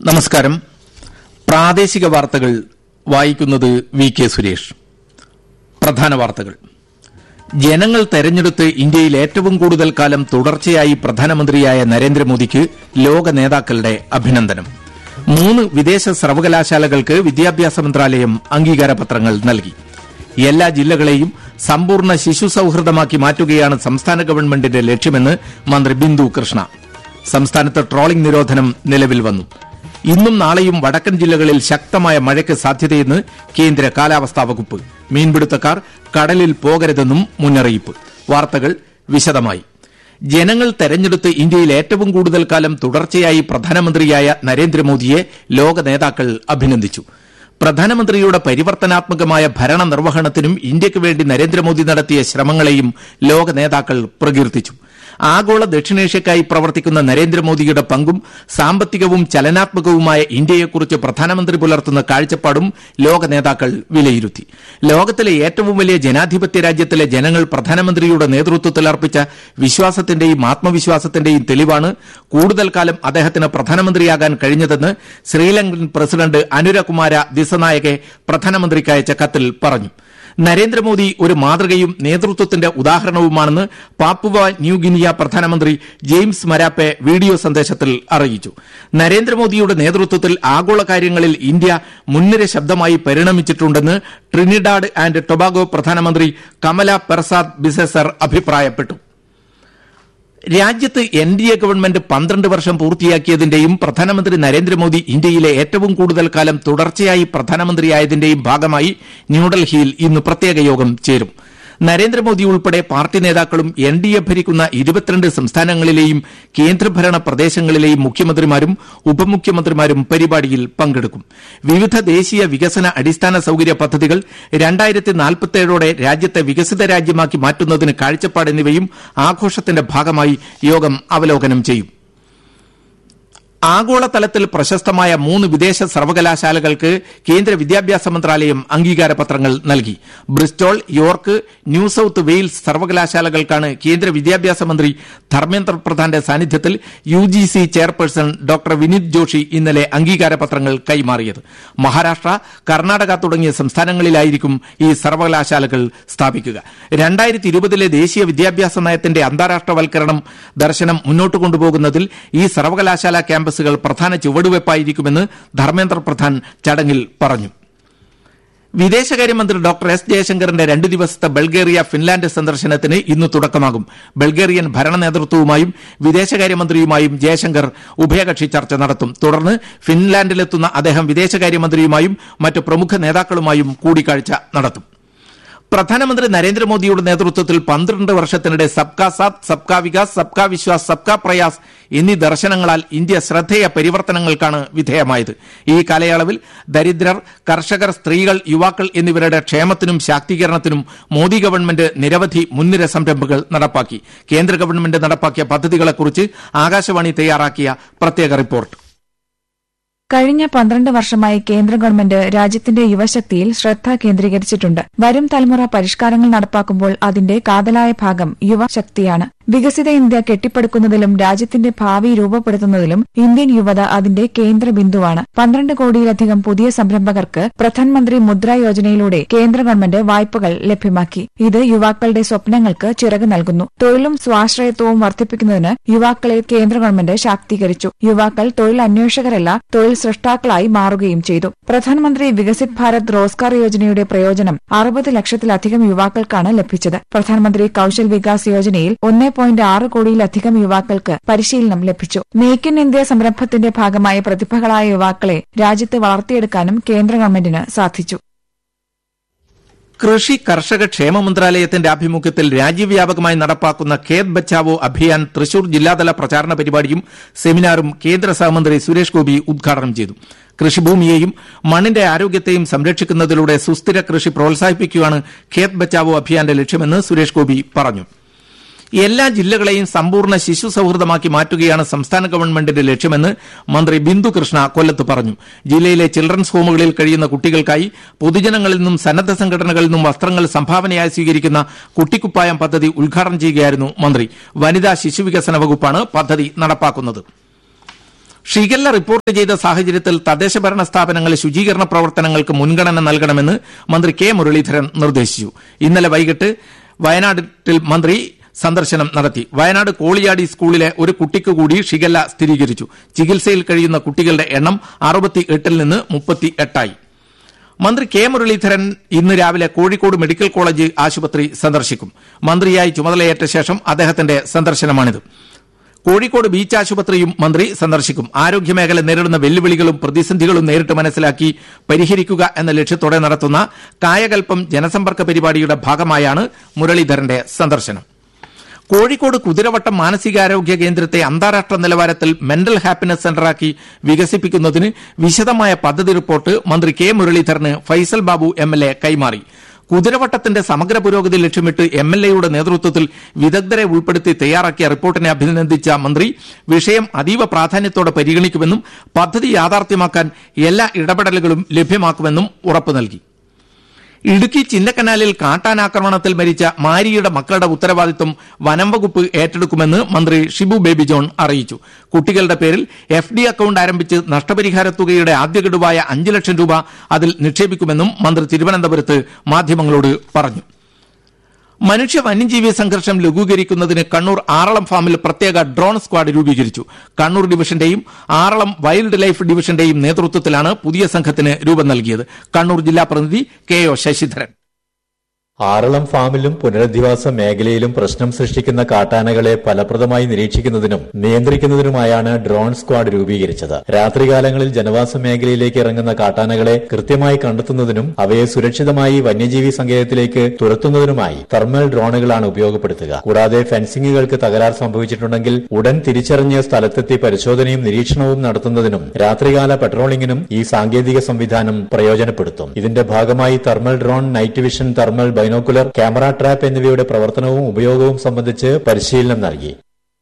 നമസ്കാരം പ്രാദേശിക വാർത്തകൾ വായിക്കുന്നത് വി കെ സുരേഷ് പ്രധാന വാർത്തകൾ ജനങ്ങൾ തെരഞ്ഞെടുത്ത് ഇന്ത്യയിൽ ഏറ്റവും കൂടുതൽ കാലം തുടർച്ചയായി പ്രധാനമന്ത്രിയായ നരേന്ദ്രമോദിക്ക് ലോക നേതാക്കളുടെ അഭിനന്ദനം മൂന്ന് വിദേശ സർവകലാശാലകൾക്ക് വിദ്യാഭ്യാസ മന്ത്രാലയം അംഗീകാരപത്രങ്ങൾ നൽകി എല്ലാ ജില്ലകളെയും സമ്പൂർണ്ണ ശിശു സൌഹൃദമാക്കി മാറ്റുകയാണ് സംസ്ഥാന ഗവൺമെന്റിന്റെ ലക്ഷ്യമെന്ന് മന്ത്രി ബിന്ദു കൃഷ്ണ സംസ്ഥാനത്ത് ട്രോളിംഗ് നിരോധനം നിലവിൽ വന്നു ഇന്നും നാളെയും വടക്കൻ ജില്ലകളിൽ ശക്തമായ മഴയ്ക്ക് സാധ്യതയെന്ന് കേന്ദ്ര കാലാവസ്ഥാ വകുപ്പ് മീൻപിടുത്തക്കാർ കടലിൽ പോകരുതെന്നും മുന്നറിയിപ്പ് വാർത്തകൾ വിശദമായി ജനങ്ങൾ തെരഞ്ഞെടുത്ത് ഇന്ത്യയിൽ ഏറ്റവും കൂടുതൽ കാലം തുടർച്ചയായി പ്രധാനമന്ത്രിയായ നരേന്ദ്രമോദിയെ ലോക നേതാക്കൾ അഭിനന്ദിച്ചു പ്രധാനമന്ത്രിയുടെ പരിവർത്തനാത്മകമായ ഭരണ നിർവഹണത്തിനും ഇന്ത്യയ്ക്ക് വേണ്ടി നരേന്ദ്രമോദി നടത്തിയ ശ്രമങ്ങളെയും ലോക നേതാക്കൾ പ്രകീർത്തിച്ചു ആഗോള ദക്ഷിണേഷ്യക്കായി പ്രവർത്തിക്കുന്ന നരേന്ദ്രമോദിയുടെ പങ്കും സാമ്പത്തികവും ചലനാത്മകവുമായ ഇന്ത്യയെക്കുറിച്ച് പ്രധാനമന്ത്രി പുലർത്തുന്ന കാഴ്ചപ്പാടും ലോക നേതാക്കൾ വിലയിരുത്തി ലോകത്തിലെ ഏറ്റവും വലിയ ജനാധിപത്യ രാജ്യത്തിലെ ജനങ്ങൾ പ്രധാനമന്ത്രിയുടെ നേതൃത്വത്തിൽ അർപ്പിച്ച വിശ്വാസത്തിന്റെയും ആത്മവിശ്വാസത്തിന്റെയും തെളിവാണ് കൂടുതൽ കാലം അദ്ദേഹത്തിന് പ്രധാനമന്ത്രിയാകാൻ കഴിഞ്ഞതെന്ന് ശ്രീലങ്കൻ പ്രസിഡന്റ് അനുരകുമാര ദിസനായകെ പ്രധാനമന്ത്രിക്ക് അയച്ച കത്തിൽ പറഞ്ഞു നരേന്ദ്രമോദി ഒരു മാതൃകയും നേതൃത്വത്തിന്റെ ഉദാഹരണവുമാണെന്ന് പാപ്പുവ ന്യൂഗിനിയ പ്രധാനമന്ത്രി ജെയിംസ് മരാപ്പെ വീഡിയോ സന്ദേശത്തിൽ അറിയിച്ചു നരേന്ദ്രമോദിയുടെ നേതൃത്വത്തിൽ ആഗോള കാര്യങ്ങളിൽ ഇന്ത്യ മുൻനിര ശബ്ദമായി പരിണമിച്ചിട്ടുണ്ടെന്ന് ട്രിനിഡാഡ് ആൻഡ് ടൊബാഗോ പ്രധാനമന്ത്രി കമല പെർസാദ് ബിസെസർ അഭിപ്രായപ്പെട്ടു രാജ്യത്ത് എൻ ഡി എ ഗവൺമെന്റ് പന്ത്രണ്ട് വർഷം പൂർത്തിയാക്കിയതിന്റെയും പ്രധാനമന്ത്രി നരേന്ദ്രമോദി ഇന്ത്യയിലെ ഏറ്റവും കൂടുതൽ കാലം തുടർച്ചയായി പ്രധാനമന്ത്രിയായതിന്റെയും ഭാഗമായി ന്യൂഡൽഹിയിൽ ഇന്ന് പ്രത്യേക യോഗം ചേരും നരേന്ദ്രമോദി ഉൾപ്പെടെ പാർട്ടി നേതാക്കളും എൻ ഡി എ ഭരിക്കുന്ന ഇരുപത്തിരണ്ട് സംസ്ഥാനങ്ങളിലെയും കേന്ദ്രഭരണ പ്രദേശങ്ങളിലെയും മുഖ്യമന്ത്രിമാരും ഉപമുഖ്യമന്ത്രിമാരും പരിപാടിയിൽ പങ്കെടുക്കും വിവിധ ദേശീയ വികസന അടിസ്ഥാന സൌകര്യ പദ്ധതികൾ രണ്ടായിരത്തി നാൽപ്പത്തേഴോടെ രാജ്യത്തെ വികസിത രാജ്യമാക്കി മാറ്റുന്നതിന് കാഴ്ചപ്പാട് എന്നിവയും ആഘോഷത്തിന്റെ ഭാഗമായി യോഗം അവലോകനം ചെയ്യും ആഗോളതലത്തിൽ പ്രശസ്തമായ മൂന്ന് വിദേശ സർവകലാശാലകൾക്ക് കേന്ദ്ര വിദ്യാഭ്യാസ മന്ത്രാലയം അംഗീകാരപത്രങ്ങൾ നൽകി Bristol York New South Wales സർവകലാശാലകൾക്കാണ് കേന്ദ്ര വിദ്യാഭ്യാസ മന്ത്രി ധർമ്മേന്ദ്ര പ്രധാന്റെ സാന്നിധ്യത്തിൽ U G C chairperson doctor Vineet Joshi ഇന്നലെ അംഗീകാരപത്രങ്ങൾ കൈമാറിയത് മഹാരാഷ്ട്ര കർണാടക തുടങ്ങിയ സംസ്ഥാനങ്ങളിലായിരിക്കും ഈ സർവകലാശാലകൾ സ്ഥാപിക്കുക രണ്ടായിരത്തി ഇരുപതിലെ ദേശീയ വിദ്യാഭ്യാസ നയത്തിന്റെ അന്താരാഷ്ട്രവൽക്കരണം ദർശനം മുന്നോട്ട് കൊണ്ടുപോകുന്നതിൽ ഈ സർവകലാശാല ക്യാമ്പസുകൾ പ്രധാന ചുവടുവയ്പായിരിക്കുമെന്ന് ധർമ്മേന്ദ്ര പ്രധാൻ ചടങ്ങിൽ പറഞ്ഞു വിദേശകാര്യമന്ത്രി ഡോക്ടർ എസ് ജയശങ്കറിന്റെ രണ്ട് ദിവസത്തെ ബൾഗേറിയ ഫിൻലാൻഡ് സന്ദർശനത്തിന് ഇന്ന് തുടക്കമാകും ബൾഗേറിയൻ ഭരണ നേതൃത്വവുമായും വിദേശകാര്യമന്ത്രിയുമായും ജയശങ്കർ ഉഭയകക്ഷി ചർച്ച നടത്തും തുടർന്ന് ഫിൻലാൻഡിലെത്തുന്ന അദ്ദേഹം വിദേശകാര്യമന്ത്രിയുമായും മറ്റ് പ്രമുഖ നേതാക്കളുമായും കൂടിക്കാഴ്ച നടത്തും പ്രധാനമന്ത്രി നരേന്ദ്രമോദിയുടെ നേതൃത്വത്തിൽ പന്ത്രണ്ട് വർഷത്തിനിടെ സബ്കാ സാത്ത് സബ്കാ വികാസ് സബ്കാ വിശ്വാസ് സബ്കാ പ്രയാസ് എന്നീ ദർശനങ്ങളാൽ ഇന്ത്യ ശ്രദ്ധേയ പരിവർത്തനങ്ങൾക്കാണ് വിധേയമായത് ഈ കാലയളവിൽ ദരിദ്രർ കർഷകർ സ്ത്രീകൾ യുവാക്കൾ എന്നിവരുടെ ക്ഷേമത്തിനും ശാക്തീകരണത്തിനും മോദി ഗവൺമെന്റ് നിരവധി മുൻനിര സംരംഭങ്ങൾ നടപ്പാക്കി കേന്ദ്ര ഗവൺമെന്റ് നടപ്പാക്കിയ പദ്ധതികളെക്കുറിച്ച് ആകാശവാണി തയ്യാറാക്കിയ പ്രത്യേക റിപ്പോർട്ട് കഴിഞ്ഞ പന്ത്രണ്ട് വർഷമായി കേന്ദ്ര ഗവൺമെന്റ് രാജ്യത്തിന്റെ യുവശക്തിയിൽ ശ്രദ്ധ കേന്ദ്രീകരിച്ചിട്ടുണ്ട് വരും തലമുറ പരിഷ്കാരങ്ങൾ നടപ്പാക്കുമ്പോൾ അതിന്റെ കാതലായ ഭാഗം യുവശക്തിയാണ് വികസിത ഇന്ത്യ കെട്ടിപ്പടുക്കുന്നതിലും രാജ്യത്തിന്റെ ഭാവി രൂപപ്പെടുത്തുന്നതിലും ഇന്ത്യൻ യുവത അതിന്റെ കേന്ദ്ര ബിന്ദുവാണ് പന്ത്രണ്ട് കോടിയിലധികം പുതിയ സംരംഭകർക്ക് പ്രധാനമന്ത്രി മുദ്ര യോജനയിലൂടെ കേന്ദ്ര ഗവൺമെന്റ് വായ്പകൾ ലഭ്യമാക്കി ഇത് യുവാക്കളുടെ സ്വപ്നങ്ങൾക്ക് ചിറക് നൽകുന്നു തൊഴിലും സ്വാശ്രയത്വവും വർദ്ധിപ്പിക്കുന്നതിന് യുവാക്കളെ കേന്ദ്ര ഗവൺമെന്റ് ശാക്തീകരിച്ചു യുവാക്കൾ തൊഴിൽ അന്വേഷകരല്ല തൊഴിൽ സൃഷ്ടാക്കളായി മാറുകയും ചെയ്തു പ്രധാനമന്ത്രി വികസിത് ഭാരത് റോസ്ഗാർ യോജനയുടെ പ്രയോജനം അറുപത് ലക്ഷത്തിലധികം യുവാക്കൾക്കാണ് ലഭിച്ചത് പ്രധാനമന്ത്രി കൌശൽ വികാസ് യോജനയിൽ ഒന്നേ പോയിന്റ് ആറ് കോടിയിലധികം യുവാക്കൾക്ക് പരിശീലനം ലഭിച്ചു മേക്ക് ഇൻ ഇന്ത്യ സംരംഭത്തിന്റെ ഭാഗമായ പ്രതിഭകളായ യുവാക്കളെ രാജ്യത്ത് വളർത്തിയെടുക്കാനും കേന്ദ്ര ഗവൺമെന്റിന് സാധിച്ചു കൃഷി കർഷക ക്ഷേമ മന്ത്രാലയത്തിന്റെ ആഭിമുഖ്യത്തിൽ രാജ്യവ്യാപകമായി നടപ്പാക്കുന്ന ഖേത് ബച്ചാവോ അഭിയാൻ തൃശൂർ ജില്ലാതല പ്രചാരണ പരിപാടിയും സെമിനാറും കേന്ദ്ര സഹമന്ത്രി സുരേഷ് ഗോപി ഉദ്ഘാടനം ചെയ്തു കൃഷിഭൂമിയെയും മണ്ണിന്റെ ആരോഗ്യത്തെയും സംരക്ഷിക്കുന്നതിലൂടെ സുസ്ഥിര കൃഷി പ്രോത്സാഹിപ്പിക്കുകയാണ് ഖേത് ബച്ചാവോ അഭിയാന്റെ ലക്ഷ്യമെന്ന് സുരേഷ് ഗോപി പറഞ്ഞു എല്ലാ ജില്ലകളെയും സമ്പൂർണ്ണ ശിശു സൌഹൃദമാക്കി മാറ്റുകയാണ് സംസ്ഥാന ഗവൺമെന്റിന്റെ ലക്ഷ്യമെന്ന് മന്ത്രി ബിന്ദു കൃഷ്ണ കൊല്ലത്ത് പറഞ്ഞു ജില്ലയിലെ ചിൽഡ്രൻസ് ഹോമുകളിൽ കഴിയുന്ന കുട്ടികൾക്കായി പൊതുജനങ്ങളിൽ നിന്നും സന്നദ്ധ സംഘടനകളിൽ നിന്നും വസ്ത്രങ്ങൾ സംഭാവനയായി സ്വീകരിക്കുന്ന കുട്ടിക്കുപ്പായം പദ്ധതി ഉദ്ഘാടനം ചെയ്യുകയായിരുന്നു മന്ത്രി വനിതാ ശിശുവികസന വകുപ്പാണ് പദ്ധതി നടപ്പാക്കുന്നത് ഷിഗല്ല റിപ്പോർട്ട് ചെയ്ത സാഹചര്യത്തിൽ തദ്ദേശഭരണ സ്ഥാപനങ്ങൾ ശുചീകരണ പ്രവർത്തനങ്ങൾക്ക് മുൻഗണന നൽകണമെന്ന് മന്ത്രി കെ മുരളീധരൻ നിർദ്ദേശിച്ചു ഇന്നലെ വൈകിട്ട് വയനാട്ടിൽ മന്ത്രി സന്ദർശനം നടത്തി വയനാട് കോളിയാടി സ്കൂളിലെ ഒരു കുട്ടിക്ക് കൂടി ഷിഗല്ല സ്ഥിരീകരിച്ചു ചികിത്സയിൽ കഴിയുന്ന കുട്ടികളുടെ എണ്ണം അറുപത്തി എട്ടിൽ നിന്ന് മുപ്പത്തി എട്ടായി മന്ത്രി കെ മുരളീധരൻ ഇന്ന് രാവിലെ കോഴിക്കോട് മെഡിക്കൽ കോളേജ് ആശുപത്രി സന്ദർശിക്കും മന്ത്രിയായി ചുമതലയേറ്റ ശേഷം അദ്ദേഹത്തിന്റെ സന്ദർശനമാണിത് കോഴിക്കോട് ബീച്ച് ആശുപത്രിയും മന്ത്രി സന്ദർശിക്കും ആരോഗ്യമേഖല നേരിടുന്ന വെല്ലുവിളികളും പ്രതിസന്ധികളും നേരിട്ട് മനസ്സിലാക്കി പരിഹരിക്കുക എന്ന ലക്ഷ്യത്തോടെ നടത്തുന്ന കായകൽപ്പം ജനസമ്പർക്ക പരിപാടിയുടെ ഭാഗമായാണ് മുരളീധരന്റെ സന്ദർശനം കോഴിക്കോട് കുതിരവട്ടം മാനസികാരോഗ്യ കേന്ദ്രത്തെ അന്താരാഷ്ട്ര നിലവാരത്തിൽ മെന്റൽ ഹാപ്പിനെസ് സെന്ററാക്കി വികസിപ്പിക്കുന്നതിന് വിശദമായ പദ്ധതി റിപ്പോർട്ട് മന്ത്രി കെ മുരളീധരന് Faisal Babu M L A കൈമാറി കുതിരവട്ടത്തിന്റെ സമഗ്ര പുരോഗതി ലക്ഷ്യമിട്ട് എം എൽ എയുടെ നേതൃത്വത്തിൽ വിദഗ്ധരെ ഉൾപ്പെടുത്തി തയ്യാറാക്കിയ റിപ്പോർട്ടിനെ അഭിനന്ദിച്ച മന്ത്രി വിഷയം അതീവ പ്രാധാന്യത്തോടെ പരിഗണിക്കുമെന്നും പദ്ധതി യാഥാർത്ഥ്യമാക്കാൻ എല്ലാ ഇടപെടലുകളും ലഭ്യമാക്കുമെന്നും ഉറപ്പു നൽകി ഇടുക്കി ചിന്നക്കനാലിൽ കാട്ടാനാക്രമണത്തിൽ മരിച്ച മാരിയുടെ മക്കളുടെ ഉത്തരവാദിത്വം വനം വകുപ്പ് ഏറ്റെടുക്കുമെന്ന് മന്ത്രി ഷിബു ബേബി ജോൺ അറിയിച്ചു കുട്ടികളുടെ പേരിൽ എഫ് ഡി അക്കൌണ്ട് ആരംഭിച്ച് നഷ്ടപരിഹാര തുകയുടെ ആദ്യ ഗഡുവായ അഞ്ച് ലക്ഷം രൂപ അതിൽ നിക്ഷേപിക്കുമെന്നും മന്ത്രി തിരുവനന്തപുരത്ത് മാധ്യമങ്ങളോട് പറഞ്ഞു മനുഷ്യ വന്യജീവി സംഘർഷം ലഘൂകരിക്കുന്നതിന് കണ്ണൂർ ആറളം ഫാമിൽ പ്രത്യേക ഡ്രോൺ സ്ക്വാഡ് രൂപീകരിച്ചു കണ്ണൂർ ഡിവിഷന്റെയും ആറളം വൈൽഡ് ലൈഫ് ഡിവിഷന്റെയും നേതൃത്വത്തിലാണ് പുതിയ സംഘത്തിന് രൂപം നൽകിയത് കണ്ണൂർ ജില്ലാ പ്രതിനിധി കെ ഒ ശശിധരൻ ആറളം ഫാമിലും പുനരധിവാസ മേഖലയിലും പ്രശ്നം സൃഷ്ടിക്കുന്ന കാട്ടാനകളെ ഫലപ്രദമായി നിരീക്ഷിക്കുന്നതിനും നിയന്ത്രിക്കുന്നതിനുമായാണ് ഡ്രോൺ സ്ക്വാഡ് രൂപീകരിച്ചത് രാത്രികാലങ്ങളിൽ ജനവാസ മേഖലയിലേക്ക് ഇറങ്ങുന്ന കാട്ടാനകളെ കൃത്യമായി കണ്ടെത്തുന്നതിനും അവയെ സുരക്ഷിതമായി വന്യജീവി സങ്കേതത്തിലേക്ക് തുരത്തുന്നതിനുമായി തെർമൽ ഡ്രോണുകളാണ് ഉപയോഗപ്പെടുത്തുക കൂടാതെ ഫെൻസിംഗുകൾക്ക് തകരാർ സംഭവിച്ചിട്ടുണ്ടെങ്കിൽ ഉടൻ തിരിച്ചറിഞ്ഞ് സ്ഥലത്തെത്തി പരിശോധനയും നിരീക്ഷണവും നടത്തുന്നതിനും രാത്രികാല പെട്രോളിംഗിനും ഈ സാങ്കേതിക സംവിധാനം പ്രയോജനപ്പെടുത്തും ഇതിന്റെ ഭാഗമായി thermal drone night vision thermal binocular camera trap എന്നിവയുടെ പ്രവർത്തനവും ഉപയോഗവും സംബന്ധിച്ച് പരിശീലനം നൽകി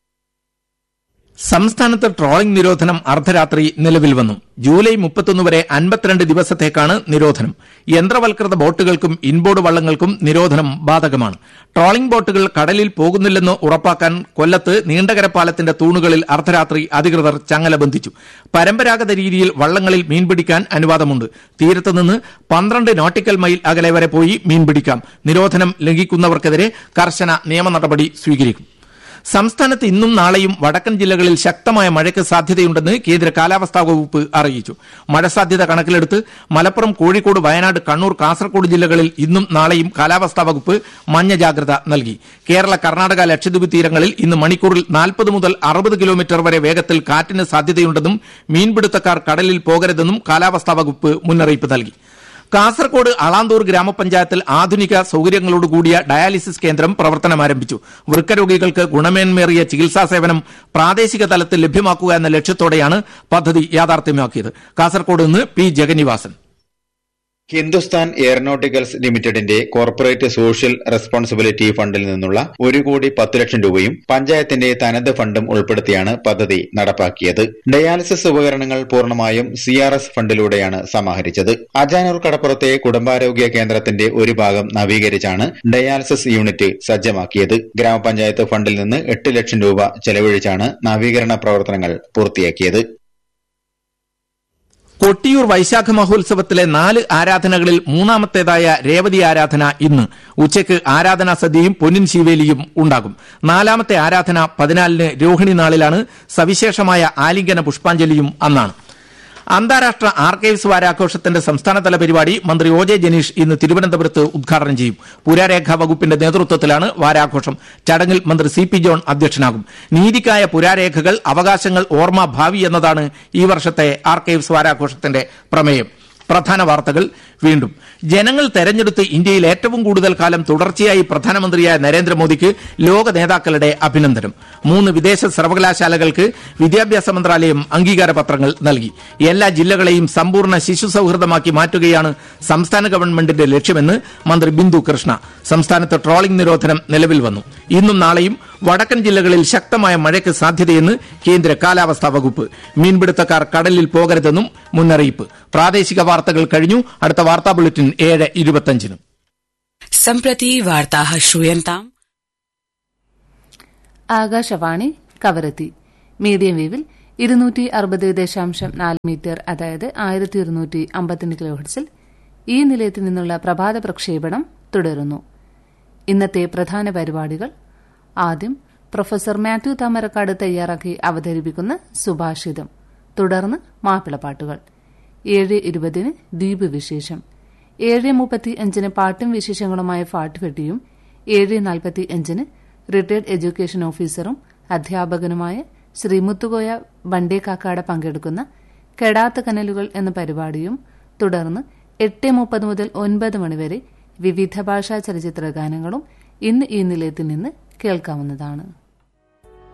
സംസ്ഥാനത്ത് ട്രോളിംഗ് നിരോധനം അർദ്ധരാത്രി നിലവിൽ വന്നു ജൂലൈ മുപ്പത്തൊന്ന് വരെ അൻപത്തിരണ്ട് ദിവസത്തേക്കാണ് നിരോധനം യന്ത്രവൽകൃത ബോട്ടുകൾക്കും ഇൻബോർഡ് വള്ളങ്ങൾക്കും നിരോധനം ബാധകമാണ് ട്രോളിംഗ് ബോട്ടുകൾ കടലിൽ പോകുന്നില്ലെന്ന് ഉറപ്പാക്കാൻ കൊല്ലത്ത് നീണ്ടകര പാലത്തിന്റെ തൂണുകളിൽ അർദ്ധരാത്രി അധികൃതർ ചങ്ങല ബന്ധിച്ചു പരമ്പരാഗത രീതിയിൽ വള്ളങ്ങളിൽ മീൻപിടിക്കാൻ അനുവാദമുണ്ട് തീരത്തുനിന്ന് പന്ത്രണ്ട് നോട്ടിക്കൽ മൈൽ അകലെ വരെ പോയി മീൻപിടിക്കാം നിരോധനം ലംഘിക്കുന്നവർക്കെതിരെ കർശന നിയമ നടപടി സ്വീകരിക്കും സംസ്ഥാനത്ത് ഇന്നും നാളെയും വടക്കൻ ജില്ലകളിൽ ശക്തമായ മഴയ്ക്ക് സാധ്യതയുണ്ടെന്ന് കേന്ദ്ര കാലാവസ്ഥാ വകുപ്പ് അറിയിച്ചു മഴ സാധ്യത കണക്കിലെടുത്ത് മലപ്പുറം കോഴിക്കോട് വയനാട് കണ്ണൂർ കാസർഗോഡ് ജില്ലകളിൽ ഇന്നും നാളെയും കാലാവസ്ഥാ വകുപ്പ് മഞ്ഞ ജാഗ്രത നൽകി കേരള കർണാടക ലക്ഷദ്വീപ് തീരങ്ങളിൽ ഇന്ന് മണിക്കൂറിൽ നാൽപ്പത് മുതൽ അറുപത് കിലോമീറ്റർ വരെ വേഗത്തിൽ കാറ്റിന് സാധ്യതയുണ്ടെന്നും മീൻപിടുത്തക്കാർ കടലിൽ പോകരുതെന്നും കാലാവസ്ഥാ വകുപ്പ് മുന്നറിയിപ്പ് നൽകി കാസർകോട് അളാന്തൂർ ഗ്രാമപഞ്ചായത്തിൽ ആധുനിക സൌകര്യങ്ങളോടുകൂടിയ ഡയാലിസിസ് കേന്ദ്രം പ്രവർത്തനമാരംഭിച്ചു വൃക്കരോഗികൾക്ക് ഗുണമേന്മേറിയ ചികിത്സാ സേവനം പ്രാദേശിക തലത്തിൽ ലഭ്യമാക്കുക എന്ന ലക്ഷ്യത്തോടെയാണ് പദ്ധതി യാഥാർത്ഥ്യമാക്കിയത് കാസർകോട് നിന്ന് പി ജഗന്നിവാസൻ ഹിന്ദുസ്ഥാൻ എയറോനോട്ടിക്കൽസ് ലിമിറ്റഡിന്റെ കോർപ്പറേറ്റ് സോഷ്യൽ റെസ്പോൺസിബിലിറ്റി ഫണ്ടിൽ നിന്നുള്ള ഒരു കോടി പത്ത് ലക്ഷം രൂപയും പഞ്ചായത്തിന്റെ തനത് ഫണ്ടും ഉൾപ്പെടുത്തിയാണ് പദ്ധതി നടപ്പാക്കിയത് ഡയാലിസിസ് ഉപകരണങ്ങൾ പൂർണ്ണമായും സി ആർ എസ് ഫണ്ടിലൂടെയാണ് സമാഹരിച്ചത് അജാനൂർ കടപ്പുറത്തെ കുടുംബാരോഗ്യ കേന്ദ്രത്തിന്റെ ഒരു ഭാഗം നവീകരിച്ചാണ് ഡയാലിസിസ് യൂണിറ്റ് സജ്ജമാക്കിയത് ഗ്രാമപഞ്ചായത്ത് ഫണ്ടിൽ നിന്ന് എട്ട് ലക്ഷം രൂപ ചെലവഴിച്ചാണ് നവീകരണ പ്രവർത്തനങ്ങൾ പൂർത്തിയാക്കിയത് കൊട്ടിയൂർ വൈശാഖ മഹോത്സവത്തിലെ നാല് ആരാധനകളിൽ മൂന്നാമത്തേതായ രേവതി ആരാധന ഇന്ന് ഉച്ചയ്ക്ക് ആരാധനാ സദ്യയും പൊന്നിൻ ശീവേലിയും ഉണ്ടാകും നാലാമത്തെ ആരാധന പതിനാലിന് രോഹിണി നാളിലാണ് സവിശേഷമായ ആലിംഗന പുഷ്പാഞ്ജലിയും അന്നാണ് അന്താരാഷ്ട്ര ആർക്കൈവ്സ് വാരാഘോഷത്തിന്റെ സംസ്ഥാനതല പരിപാടി മന്ത്രി ഒ ജെ ജനീഷ് ഇന്ന് തിരുവനന്തപുരത്ത് ഉദ്ഘാടനം ചെയ്യും പുരാരേഖാ വകുപ്പിന്റെ നേതൃത്വത്തിലാണ് വാരാഘോഷം ചടങ്ങിൽ മന്ത്രി സി പി ജോൺ അധ്യക്ഷനാകും നീതിക്കായ പുരാരേഖകൾ അവകാശങ്ങൾ ഓർമ്മ ഭാവി എന്നതാണ് ഈ വർഷത്തെ ആർക്കൈവ്സ് വാരാഘോഷത്തിന്റെ പ്രമേയം പ്രധാന വാർത്തകൾ വീണ്ടും ജനങ്ങൾ തെരഞ്ഞെടുത്ത് ഇന്ത്യയിൽ ഏറ്റവും കൂടുതൽ കാലം തുടർച്ചയായി പ്രധാനമന്ത്രിയായ നരേന്ദ്രമോദിക്ക് ലോക നേതാക്കളുടെ അഭിനന്ദനം മൂന്ന് വിദേശ സർവകലാശാലകൾക്ക് വിദ്യാഭ്യാസ മന്ത്രാലയം അംഗീകാര പത്രങ്ങൾ നൽകി എല്ലാ ജില്ലകളെയും സമ്പൂർണ്ണ ശിശു സൌഹൃദമാക്കി മാറ്റുകയാണ് സംസ്ഥാന ഗവൺമെന്റിന്റെ ലക്ഷ്യമെന്ന് മന്ത്രി ബിന്ദു കൃഷ്ണ സംസ്ഥാനത്ത് ട്രോളിംഗ് നിരോധനം നിലവിൽ വന്നു ഇന്നും നാളെയും വടക്കൻ ജില്ലകളിൽ ശക്തമായ മഴയ്ക്ക് സാധ്യതയെന്ന് കേന്ദ്ര കാലാവസ്ഥാ വകുപ്പ് മീൻപിടുത്തക്കാർ കടലിൽ പോകരുതെന്നും മുന്നറിയിപ്പ് പ്രാദേശിക വാർത്തകൾ കഴിഞ്ഞു അടുത്ത വാർത്താ ബുള്ളറ്റിൻ ഏഴ് ഇരുപത്തഞ്ചിന് सम्प्रति वार्ताः श्रूयन्ताम् ആകാശവാണി കവരത്തി മീഡിയം വേവിൽ ഇരുന്നൂറ്റി അറുപത് ദശാംശം നാല് മീറ്റർ അതായത് ആയിരത്തി ഒരുന്നൂറ്റി അമ്പത്തിരണ്ട് കിലോഹെർട്സിൽ ഈ നിലയത്തിൽ നിന്നുള്ള പ്രഭാത പ്രക്ഷേപണം തുടരുന്നു ഇന്നത്തെ പ്രധാന പരിപാടികൾ ആദ്യം പ്രൊഫസർ മാത്യു താമരക്കാട് തയ്യാറാക്കി അവതരിപ്പിക്കുന്ന സുഭാഷിതം തുടർന്ന് മാപ്പിളപ്പാട്ടുകൾ ഏഴ് ഇരുപതിന് ദ്വീപ് വിശേഷം ഏഴ് മുപ്പത്തി അഞ്ചിന് പാട്ടും വിശേഷങ്ങളുമായ ഫാട്ടുപെട്ടിയും ഏഴ് നാൽപ്പത്തി അഞ്ചിന് റിട്ടയർഡ് എഡ്യൂക്കേഷൻ ഓഫീസറും അധ്യാപകനുമായ ശ്രീ മുത്തുകോയ ബണ്ടേക്കാക്കാട പങ്കെടുക്കുന്ന കെടാത്ത കനലുകൾ എന്ന പരിപാടിയും തുടർന്ന് എട്ട് മുപ്പത് മുതൽ ഒൻപത് മണിവരെ വിവിധ ഭാഷാ ചലച്ചിത്ര ഗാനങ്ങളും ഇന്ന് ഈ നിലയത്തിൽ നിന്ന് കേൾക്കാവുന്നതാണ്